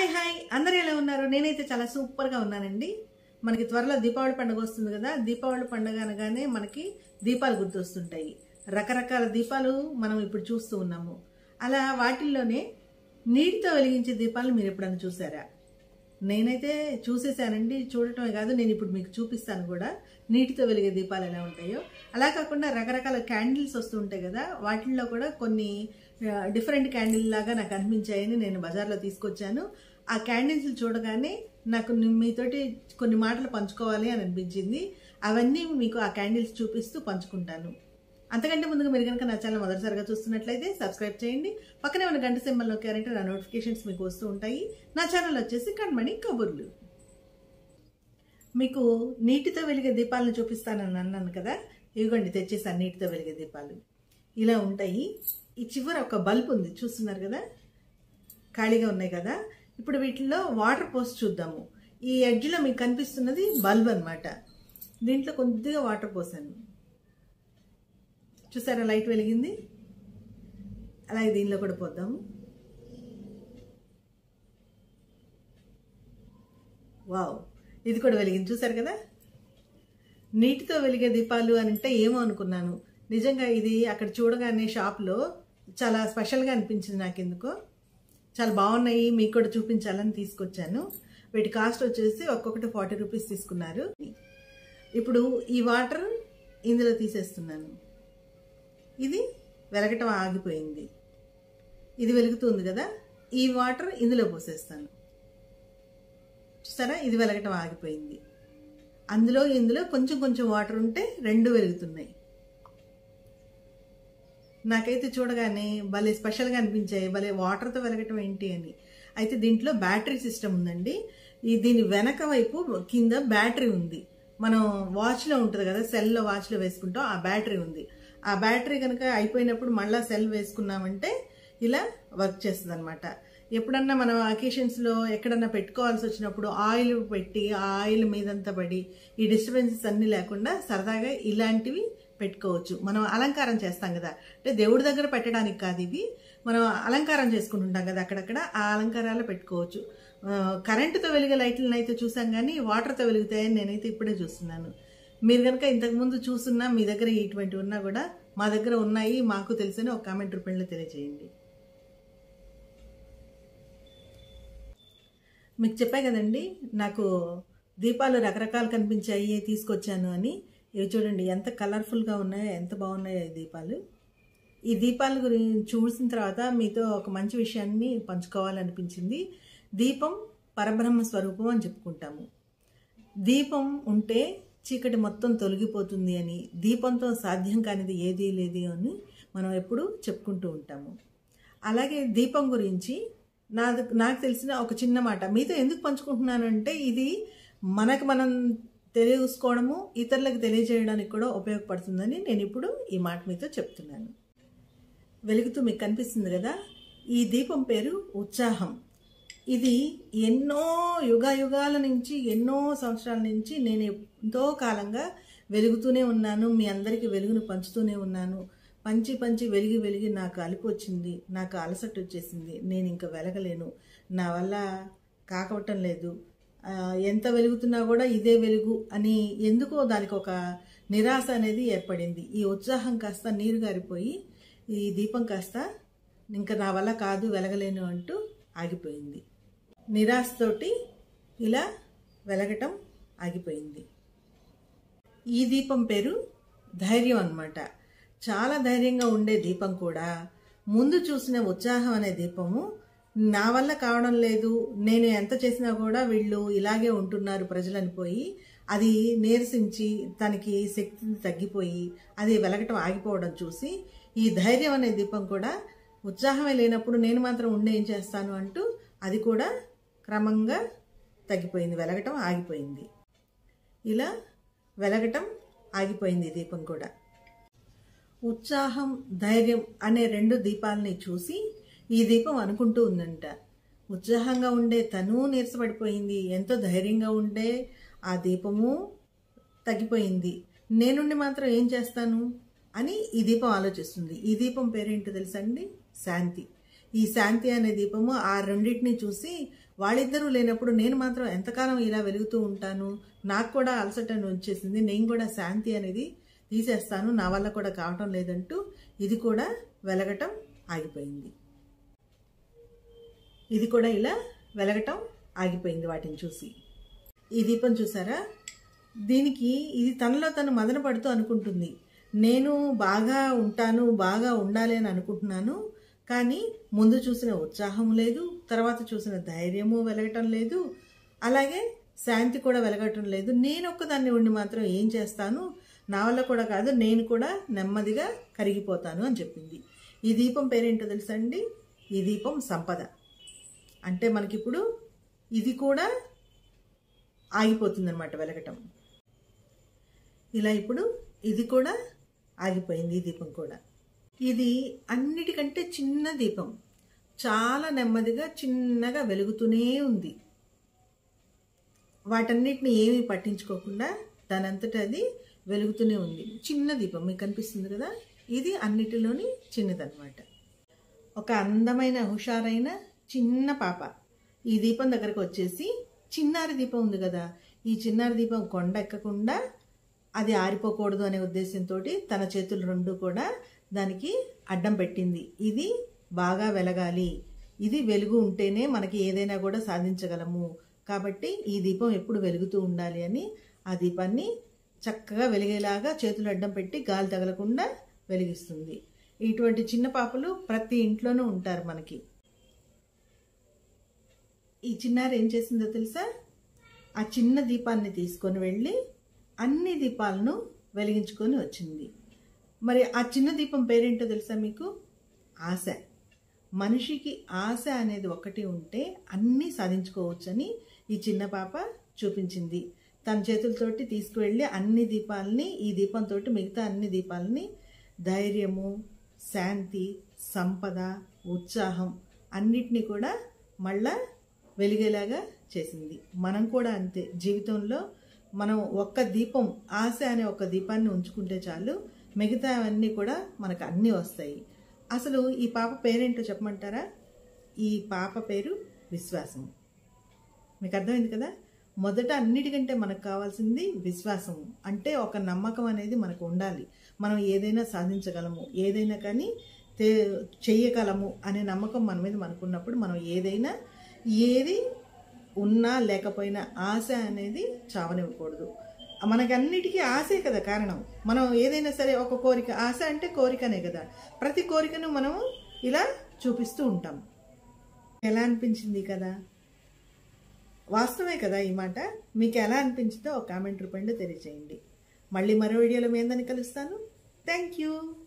hi hi అందరూ ఎలా ఉన్నారు నేనైతే చాలా సూపర్గా ఉన్నానండి మనకి త్వరలో దీపావళి పండుగ వస్తుంది కదా దీపావళి పండుగ అనగానే మనకి దీపాలు గుర్తొస్తుంటాయి రకరకాల దీపాలు మనం ఇప్పుడు చూస్తూ ఉన్నాము అలా వాటిల్లోనే నీటితో వెలిగించే దీపాలను మీరు ఎప్పుడైనా చూసారా నేనైతే చూసేసానండి చూడటమే కాదు నేను ఇప్పుడు మీకు చూపిస్తాను కూడా నీటితో వెలిగే దీపాలు ఎలా ఉంటాయో అలా కాకుండా రకరకాల క్యాండిల్స్ వస్తూ ఉంటాయి కదా వాటిల్లో కూడా కొన్ని డిఫరెంట్ క్యాండిల్ లాగా నాకు అనిపించాయని నేను బజార్లో తీసుకొచ్చాను ఆ క్యాండిల్స్ చూడగానే నాకు ని- మీతోటి కొన్ని మాటలు పంచుకోవాలి అని అనిపించింది అవన్నీ మీకు ఆ క్యాండిల్స్ చూపిస్తూ పంచుకుంటాను అంతకంటే ముందుగా మీరు కనుక నా ఛానల్ మొదటిసారిగా చూస్తున్నట్లయితే సబ్స్క్రైబ్ చేయండి పక్కనే ఉన్న గంట సింబల్ నొక్కారంటే నా నోటిఫికేషన్స్ మీకు వస్తూ ఉంటాయి నా ఛానల్ వచ్చేసి కణమణి కబుర్లు మీకు నీటితో వెలిగే దీపాలను చూపిస్తానని అన్నాను కదా ఇదిగోండి తెచ్చేసాను నీటితో వెలిగే దీపాలు ఇలా ఉంటాయి ఈ చివర ఒక బల్బ్ ఉంది చూస్తున్నారు కదా ఖాళీగా ఉన్నాయి కదా ఇప్పుడు వీటిల్లో వాటర్ పోసి చూద్దాము ఈ ఎడ్జ్లో మీకు కనిపిస్తున్నది బల్బ్ అన్నమాట దీంట్లో కొద్దిగా వాటర్ పోసాను చూసారా లైట్ వెలిగింది అలాగే దీనిలో కూడా పోద్దాము వావ్ ఇది కూడా వెలిగింది చూసారు కదా నీటితో వెలిగే దీపాలు అని అంటే ఏమో అనుకున్నాను నిజంగా ఇది అక్కడ చూడగానే షాప్లో చాలా స్పెషల్గా అనిపించింది నాకు ఎందుకో చాలా బాగున్నాయి మీకు కూడా చూపించాలని తీసుకొచ్చాను వీటి కాస్ట్ వచ్చేసి ఒక్కొక్కటి ఫార్టీ రూపీస్ తీసుకున్నారు ఇప్పుడు ఈ వాటర్ ఇందులో తీసేస్తున్నాను ఇది వెలగటం ఆగిపోయింది ఇది వెలుగుతుంది కదా ఈ వాటర్ ఇందులో పోసేస్తాను చూసారా ఇది వెలగటం ఆగిపోయింది అందులో ఇందులో కొంచెం కొంచెం వాటర్ ఉంటే రెండు వెలుగుతున్నాయి నాకైతే చూడగానే భలే స్పెషల్గా అనిపించాయి భలే వాటర్తో వెలగటం ఏంటి అని అయితే దీంట్లో బ్యాటరీ సిస్టమ్ ఉందండి ఈ దీని వెనక వైపు కింద బ్యాటరీ ఉంది మనం వాచ్లో ఉంటుంది కదా సెల్లో వాచ్లో వేసుకుంటాం ఆ బ్యాటరీ ఉంది ఆ బ్యాటరీ కనుక అయిపోయినప్పుడు మళ్ళీ సెల్ వేసుకున్నామంటే ఇలా వర్క్ చేస్తుంది అనమాట ఎప్పుడన్నా మనం అకేషన్స్లో ఎక్కడన్నా పెట్టుకోవాల్సి వచ్చినప్పుడు ఆయిల్ పెట్టి ఆ ఆయిల్ మీదంతా పడి ఈ డిస్టర్బెన్సెస్ అన్నీ లేకుండా సరదాగా ఇలాంటివి పెట్టుకోవచ్చు మనం అలంకారం చేస్తాం కదా అంటే దేవుడి దగ్గర పెట్టడానికి కాదు ఇవి మనం అలంకారం చేసుకుంటుంటాం కదా అక్కడక్కడ ఆ అలంకారాలు పెట్టుకోవచ్చు ఆ, కరెంటుతో వెలిగే లైట్లను అయితే చూసాం కానీ వాటర్తో వెలుగుతాయని నేనైతే ఇప్పుడే చూస్తున్నాను మీరు కనుక ఇంతకుముందు చూస్తున్నా మీ దగ్గర ఇటువంటి ఉన్నా కూడా మా దగ్గర ఉన్నాయి మాకు తెలిసిన ఒక కామెంట్ రూపంలో తెలియజేయండి మీకు చెప్పా కదండి నాకు దీపాలు రకరకాలు కనిపించాయి తీసుకొచ్చాను అని ఇవి చూడండి ఎంత కలర్ఫుల్గా ఉన్నాయో ఎంత బాగున్నాయో ఈ దీపాలు ఈ దీపాల గురించి చూసిన తర్వాత మీతో ఒక మంచి విషయాన్ని పంచుకోవాలనిపించింది దీపం పరబ్రహ్మ స్వరూపం అని చెప్పుకుంటాము దీపం ఉంటే చీకటి మొత్తం తొలగిపోతుంది అని దీపంతో సాధ్యం కానిది ఏదీ లేదు అని మనం ఎప్పుడూ చెప్పుకుంటూ ఉంటాము అలాగే దీపం గురించి నా నాకు తెలిసిన ఒక చిన్న మాట మీతో ఎందుకు పంచుకుంటున్నాను అంటే ఇది మనకు మనం తెలియసుకోవడము ఇతరులకు తెలియజేయడానికి కూడా ఉపయోగపడుతుందని నేను ఇప్పుడు ఈ మాట మీతో చెప్తున్నాను వెలుగుతూ మీకు కనిపిస్తుంది కదా ఈ దీపం పేరు ఉత్సాహం ఇది ఎన్నో యుగ యుగాల నుంచి ఎన్నో సంవత్సరాల నుంచి నేను ఎంతో కాలంగా వెలుగుతూనే ఉన్నాను మీ అందరికీ వెలుగును పంచుతూనే ఉన్నాను పంచి పంచి వెలిగి వెలిగి నాకు అలుపు వచ్చింది నాకు అలసట వచ్చేసింది నేను ఇంకా వెలగలేను నా వల్ల కాకవటం లేదు ఆ, ఎంత వెలుగుతున్నా కూడా ఇదే వెలుగు అని ఎందుకో దానికి ఒక నిరాశ అనేది ఏర్పడింది ఈ ఉత్సాహం కాస్త నీరు గారిపోయి ఈ దీపం కాస్త ఇంకా నా వల్ల కాదు వెలగలేను అంటూ ఆగిపోయింది నిరాశతోటి ఇలా వెలగటం ఆగిపోయింది ఈ దీపం పేరు ధైర్యం అన్నమాట చాలా ధైర్యంగా ఉండే దీపం కూడా ముందు చూసిన ఉత్సాహం అనే దీపము నా వల్ల కావడం లేదు నేను ఎంత చేసినా కూడా వీళ్ళు ఇలాగే ఉంటున్నారు ప్రజలని పోయి అది నీరసించి తనకి శక్తి తగ్గిపోయి అది వెలగటం ఆగిపోవడం చూసి ఈ ధైర్యం అనే దీపం కూడా ఉత్సాహమే లేనప్పుడు నేను మాత్రం ఉండే ఏం చేస్తాను అంటూ అది కూడా క్రమంగా తగ్గిపోయింది వెలగటం ఆగిపోయింది ఇలా వెలగటం ఆగిపోయింది ఈ దీపం కూడా ఉత్సాహం ధైర్యం అనే రెండు దీపాలని చూసి ఈ దీపం అనుకుంటూ ఉందంట ఉత్సాహంగా ఉండే తను నీరసపడిపోయింది ఎంతో ధైర్యంగా ఉండే ఆ దీపము తగ్గిపోయింది నేనుండి మాత్రం ఏం చేస్తాను అని ఈ దీపం ఆలోచిస్తుంది ఈ దీపం పేరేంటో తెలుసా అండి శాంతి ఈ శాంతి అనే దీపము ఆ రెండింటిని చూసి వాళ్ళిద్దరూ లేనప్పుడు నేను మాత్రం ఎంతకాలం ఇలా వెలుగుతూ ఉంటాను నాకు కూడా అలసట అని వచ్చేసింది నేను కూడా శాంతి అనేది తీసేస్తాను నా వల్ల కూడా కావటం లేదంటూ ఇది కూడా వెలగటం ఆగిపోయింది ఇది కూడా ఇలా వెలగటం ఆగిపోయింది వాటిని చూసి ఈ దీపం చూసారా దీనికి ఇది తనలో తను మదన పడుతూ అనుకుంటుంది నేను బాగా ఉంటాను బాగా ఉండాలి అని అనుకుంటున్నాను కానీ ముందు చూసిన ఉత్సాహం లేదు తర్వాత చూసిన ధైర్యము వెలగటం లేదు అలాగే శాంతి కూడా వెలగటం లేదు నేను ఒక్కదాన్ని ఉండి మాత్రం ఏం చేస్తాను నా వల్ల కూడా కాదు నేను కూడా నెమ్మదిగా కరిగిపోతాను అని చెప్పింది ఈ దీపం పేరేంటో తెలుసా అండి ఈ దీపం సంపద అంటే మనకిప్పుడు ఇది కూడా ఆగిపోతుంది అనమాట వెలగటం ఇలా ఇప్పుడు ఇది కూడా ఆగిపోయింది ఈ దీపం కూడా ఇది అన్నిటికంటే చిన్న దీపం చాలా నెమ్మదిగా చిన్నగా వెలుగుతూనే ఉంది వాటన్నిటిని ఏమీ పట్టించుకోకుండా దానంతట అది వెలుగుతూనే ఉంది చిన్న దీపం మీకు కనిపిస్తుంది కదా ఇది అన్నిటిలోని చిన్నదన్నమాట ఒక అందమైన హుషారైన చిన్న పాప ఈ దీపం దగ్గరకు వచ్చేసి చిన్నారి దీపం ఉంది కదా ఈ చిన్నారి దీపం కొండ ఎక్కకుండా అది ఆరిపోకూడదు అనే ఉద్దేశంతో తన చేతులు రెండు కూడా దానికి అడ్డం పెట్టింది ఇది బాగా వెలగాలి ఇది వెలుగు ఉంటేనే మనకి ఏదైనా కూడా సాధించగలము కాబట్టి ఈ దీపం ఎప్పుడు వెలుగుతూ ఉండాలి అని ఆ దీపాన్ని చక్కగా వెలిగేలాగా చేతులు అడ్డం పెట్టి గాలి తగలకుండా వెలిగిస్తుంది ఇటువంటి చిన్న పాపలు ప్రతి ఇంట్లోనూ ఉంటారు మనకి ఈ చిన్నారి ఏం చేసిందో తెలుసా ఆ చిన్న దీపాన్ని తీసుకొని వెళ్ళి అన్ని దీపాలను వెలిగించుకొని వచ్చింది మరి ఆ చిన్న దీపం పేరేంటో తెలుసా మీకు ఆశ మనిషికి ఆశ అనేది ఒకటి ఉంటే అన్నీ సాధించుకోవచ్చని ఈ చిన్న పాప చూపించింది తన చేతులతోటి తీసుకువెళ్ళి అన్ని దీపాలని ఈ దీపంతో మిగతా అన్ని దీపాలని ధైర్యము శాంతి సంపద ఉత్సాహం అన్నిటినీ కూడా మళ్ళా వెలిగేలాగా చేసింది మనం కూడా అంతే జీవితంలో మనం ఒక్క దీపం ఆశ అనే ఒక దీపాన్ని ఉంచుకుంటే చాలు మిగతా అన్నీ కూడా మనకు అన్నీ వస్తాయి అసలు ఈ పాప పేరేంటో చెప్పమంటారా ఈ పాప పేరు విశ్వాసం మీకు అర్థమైంది కదా మొదట అన్నిటికంటే మనకు కావాల్సింది విశ్వాసం అంటే ఒక నమ్మకం అనేది మనకు ఉండాలి మనం ఏదైనా సాధించగలము ఏదైనా కానీ తే చెయ్యగలము అనే నమ్మకం మన మీద మనకున్నప్పుడు మనం ఏదైనా ఏది ఉన్నా లేకపోయినా ఆశ అనేది చావనివ్వకూడదు మనకన్నిటికీ ఆశే కదా కారణం మనం ఏదైనా సరే ఒక కోరిక ఆశ అంటే కోరికనే కదా ప్రతి కోరికను మనం ఇలా చూపిస్తూ ఉంటాం ఎలా అనిపించింది కదా వాస్తవమే కదా ఈ మాట మీకు ఎలా అనిపించిందో ఒక కామెంట్ రూపంలో తెలియజేయండి మళ్ళీ మరో వీడియోలో మీ అందరిని కలుస్తాను థ్యాంక్ యూ